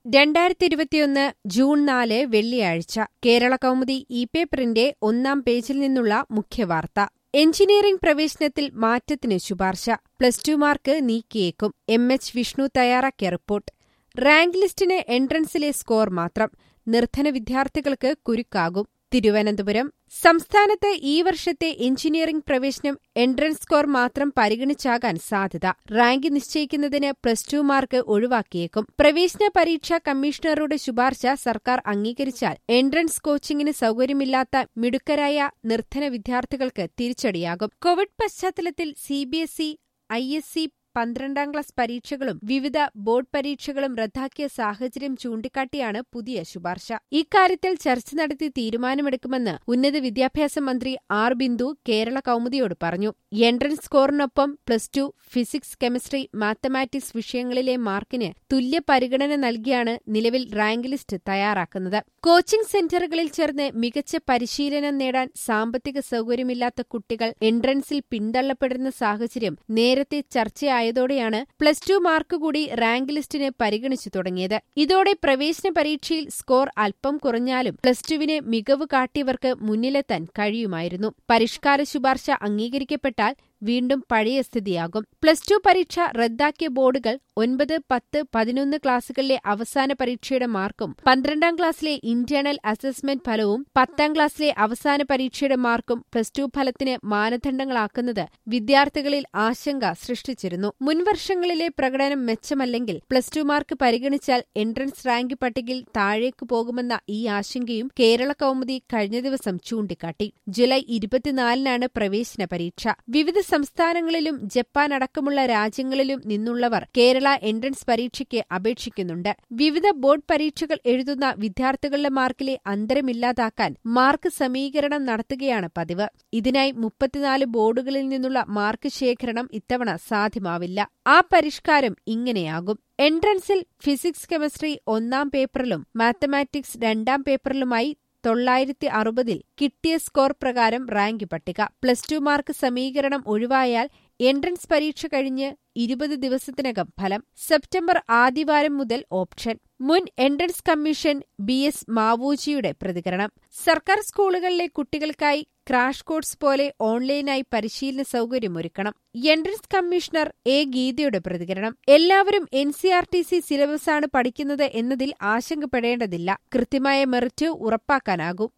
രണ്ടായിരത്തി ഇരുപത്തിയൊന്ന് ജൂൺ നാല് വെള്ളിയാഴ്ച കേരള കൗമുദി ഇ പേപ്പറിന്റെ ഒന്നാം പേജിൽ നിന്നുള്ള മുഖ്യവാർത്ത എഞ്ചിനീയറിംഗ് പ്രവേശനത്തിൽ മാറ്റത്തിന് ശുപാർശ പ്ലസ് ടു മാർക്ക് നീക്കിയേക്കും എം എച്ച് വിഷ്ണു തയ്യാറാക്കിയ റിപ്പോർട്ട് റാങ്ക് ലിസ്റ്റിന് എൻട്രൻസിലെ സ്കോർ മാത്രം നിർധന വിദ്യാർത്ഥികൾക്ക് കുരുക്കാകും തിരുവനന്തപുരം സംസ്ഥാനത്ത് ഈ വർഷത്തെ എഞ്ചിനീയറിംഗ് പ്രവേശനം എൻട്രൻസ് സ്കോർ മാത്രം പരിഗണിച്ചാകാൻ സാധ്യത റാങ്ക് നിശ്ചയിക്കുന്നതിന് പ്ലസ് ടു മാർക്ക് ഒഴിവാക്കിയേക്കും പ്രവേശന പരീക്ഷാ കമ്മീഷണറുടെ ശുപാർശ സർക്കാർ അംഗീകരിച്ചാൽ എൻട്രൻസ് കോച്ചിങ്ങിന് സൗകര്യമില്ലാത്ത മിടുക്കരായ നിർധന വിദ്യാർത്ഥികൾക്ക് തിരിച്ചടിയാകും കോവിഡ് പശ്ചാത്തലത്തിൽ സിബിഎസ്ഇ ഐ എസ് സി പന്ത്രണ്ടാം ക്ലാസ് പരീക്ഷകളും വിവിധ ബോർഡ് പരീക്ഷകളും റദ്ദാക്കിയ സാഹചര്യം ചൂണ്ടിക്കാട്ടിയാണ് പുതിയ ശുപാർശ ഇക്കാര്യത്തിൽ ചർച്ച നടത്തി തീരുമാനമെടുക്കുമെന്ന് ഉന്നത വിദ്യാഭ്യാസ മന്ത്രി ആർ ബിന്ദു കേരള കൗമുദിയോട് പറഞ്ഞു എൻട്രൻസ് സ്കോറിനൊപ്പം plus two physics chemistry mathematics വിഷയങ്ങളിലെ മാർക്കിന് തുല്യ പരിഗണന നൽകിയാണ് നിലവിൽ റാങ്ക് ലിസ്റ്റ് തയ്യാറാക്കുന്നത് കോച്ചിംഗ് സെന്ററുകളിൽ ചേർന്ന് മികച്ച പരിശീലനം നേടാൻ സാമ്പത്തിക സൗകര്യമില്ലാത്ത കുട്ടികൾ എൻട്രൻസിൽ പിന്തള്ളപ്പെടുന്ന സാഹചര്യം നേരത്തെ ചർച്ചയായതോടെയാണ് പ്ലസ് ടു മാർക്ക് കൂടി റാങ്ക് ലിസ്റ്റിന് പരിഗണിച്ചു തുടങ്ങിയത് ഇതോടെ പ്രവേശന പരീക്ഷയിൽ സ്കോർ അല്പം കുറഞ്ഞാലും പ്ലസ് ടുവിന് മികവ് കാട്ടിയവർക്ക് മുന്നിലെത്താൻ കഴിയുമായിരുന്നു പരിഷ്കാര ശുപാർശ അംഗീകരിക്കപ്പെട്ടാൽ വീണ്ടും പഴയ സ്ഥിതിയാകും പ്ലസ് ടു പരീക്ഷ റദ്ദാക്കിയ ബോർഡുകൾ ഒൻപത് പത്ത് പതിനൊന്ന് ക്ലാസുകളിലെ അവസാന പരീക്ഷയുടെ മാർക്കും പന്ത്രണ്ടാം ക്ലാസ്സിലെ ഇന്റേണൽ അസസ്മെന്റ് ഫലവും പത്താം ക്ലാസ്സിലെ അവസാന പരീക്ഷയുടെ മാർക്കും പ്ലസ് ടു ഫലത്തിന് മാനദണ്ഡങ്ങളാക്കുന്നത് വിദ്യാർത്ഥികളിൽ ആശങ്ക സൃഷ്ടിച്ചിരുന്നു മുൻവർഷങ്ങളിലെ പ്രകടനം മെച്ചമല്ലെങ്കിൽ പ്ലസ് ടു മാർക്ക് പരിഗണിച്ചാൽ എൻട്രൻസ് റാങ്ക് പട്ടികയിൽ താഴേക്ക് പോകുമെന്ന ഈ ആശങ്കയും കേരള കൗമുദി കഴിഞ്ഞ ദിവസം ചൂണ്ടിക്കാട്ടി ജൂലൈ ഇരുപത്തിനാലിനാണ് പ്രവേശന പരീക്ഷ വിവിധ സംസ്ഥാനങ്ങളിലും ജപ്പാൻ അടക്കമുള്ള രാജ്യങ്ങളിലും നിന്നുള്ളവർ കേരള എൻട്രൻസ് പരീക്ഷയ്ക്ക് അപേക്ഷിക്കുന്നുണ്ട് വിവിധ ബോർഡ് പരീക്ഷകൾ എഴുതുന്ന വിദ്യാർത്ഥികളുടെ മാർക്കിലെ അന്തരമില്ലാതാക്കാൻ മാർക്ക് സമീകരണം നടത്തുകയാണ് പതിവ് ഇതിനായി മുപ്പത്തിനാല് ബോർഡുകളിൽ നിന്നുള്ള മാർക്ക് ശേഖരണം ഇത്തവണ സാധ്യമാവില്ല ആ പരിഷ്കാരം ഇങ്ങനെയാകും എൻട്രൻസിൽ ഫിസിക്സ് കെമിസ്ട്രി ഒന്നാം പേപ്പറിലും മാത്തമാറ്റിക്സ് രണ്ടാം പേപ്പറിലുമായി തൊള്ളായിരത്തി അറുപതിൽ കിട്ടിയ സ്കോർ പ്രകാരം റാങ്ക് പട്ടിക പ്ലസ് ടു മാർക്ക് സമീകരണം ഒഴിവായാൽ എൻട്രൻസ് പരീക്ഷ കഴിഞ്ഞ് ഇരുപത് ദിവസത്തിനകം ഫലം സെപ്റ്റംബർ ആദ്യവാരം മുതൽ ഓപ്ഷൻ മുൻ എൻട്രൻസ് കമ്മീഷൻ ബി എസ് മാവൂജിയുടെ പ്രതികരണം സർക്കാർ സ്കൂളുകളിലെ കുട്ടികൾക്കായി ക്രാഷ് കോഴ്സ് പോലെ ഓൺലൈനായി പരിശീലന സൗകര്യമൊരുക്കണം എൻട്രൻസ് കമ്മീഷണർ എ ഗീതയുടെ പ്രതികരണം എല്ലാവരും N C R T C സിലബസാണ് പഠിക്കുന്നത് എന്നതിൽ ആശങ്കപ്പെടേണ്ടതില്ല കൃത്യമായ മെറിറ്റ് ഉറപ്പാക്കാനാകും